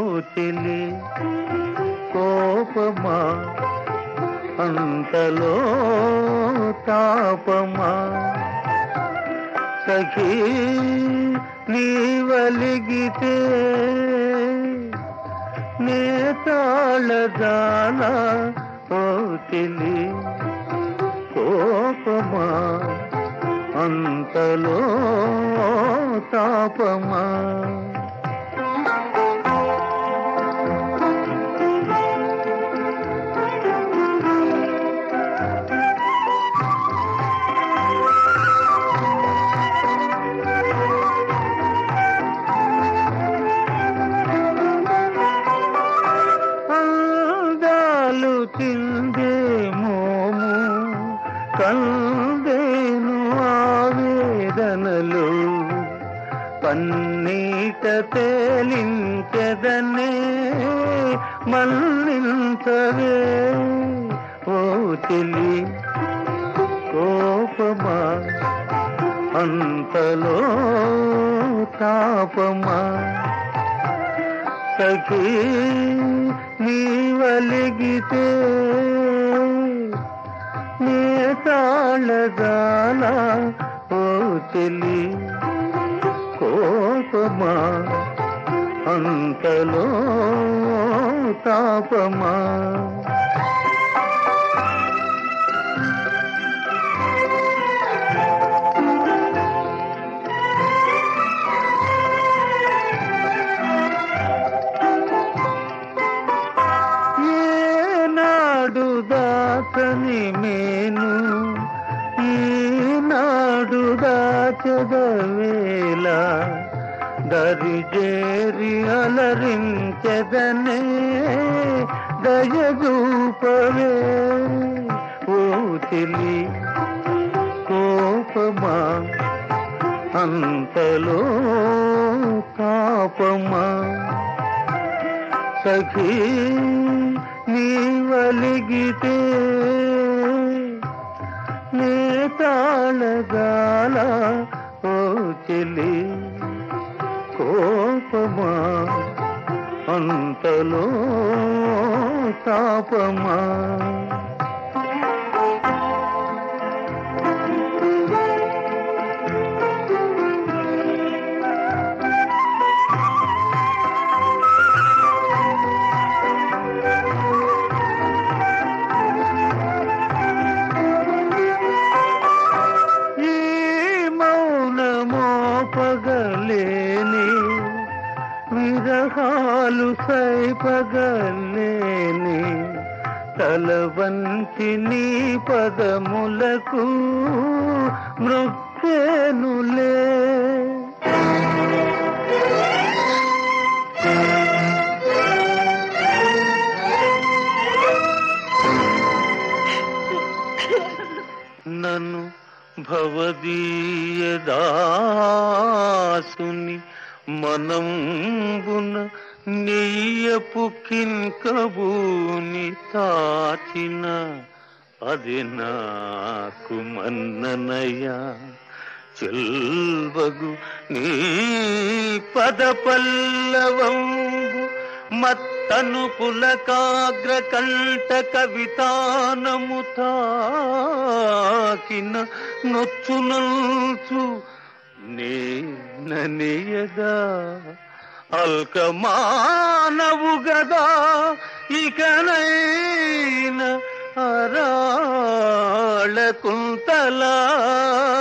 చెలి కోపమా అంతలో తాపమా సఖీ నీవలిగితే నే తాళదాన ఓ చెలి కోపమా అంతలో తాపమా అందాలు చిందే మోము కందేను ఆవేదనలు పన్నీట తేలించెదనే మన్నించవే ఓ చెలి కోపమా అంతలో తాపమా సఖీ నీవలిగితే నే తాళదాన ఓ చెలి కోపమా అంతలో తాపమా ఏనాడు దాచని మేను ఈనాడు దాచదవేళ దరిజేరి అలరించెదనే దయగూపవే ఓ చెలి కోపమా అంతలో తాపమా సఖీ నీవలిగితే నే తాళగాల ఓ చెలి కోపమా అంతలో తాపమా ఈ మౌనమో పగలేని విరహాలు సైపగలేని తల వంచి నీ పదములకు మృక్కేనులే నన్ను భవదీయదాసుని మనంబున నెయ్యపు కింకబూని తాచిన అది నాకు మన్ననయ్యా చెల్వగు నీ పద పల్లవంబు మత్తను పులకాగ్ర కంట కవితానము తాకిన నొచ్చునల్చు నేననియదా అల్కమానవు గదా ఇకనైన అరాళ కుంతలా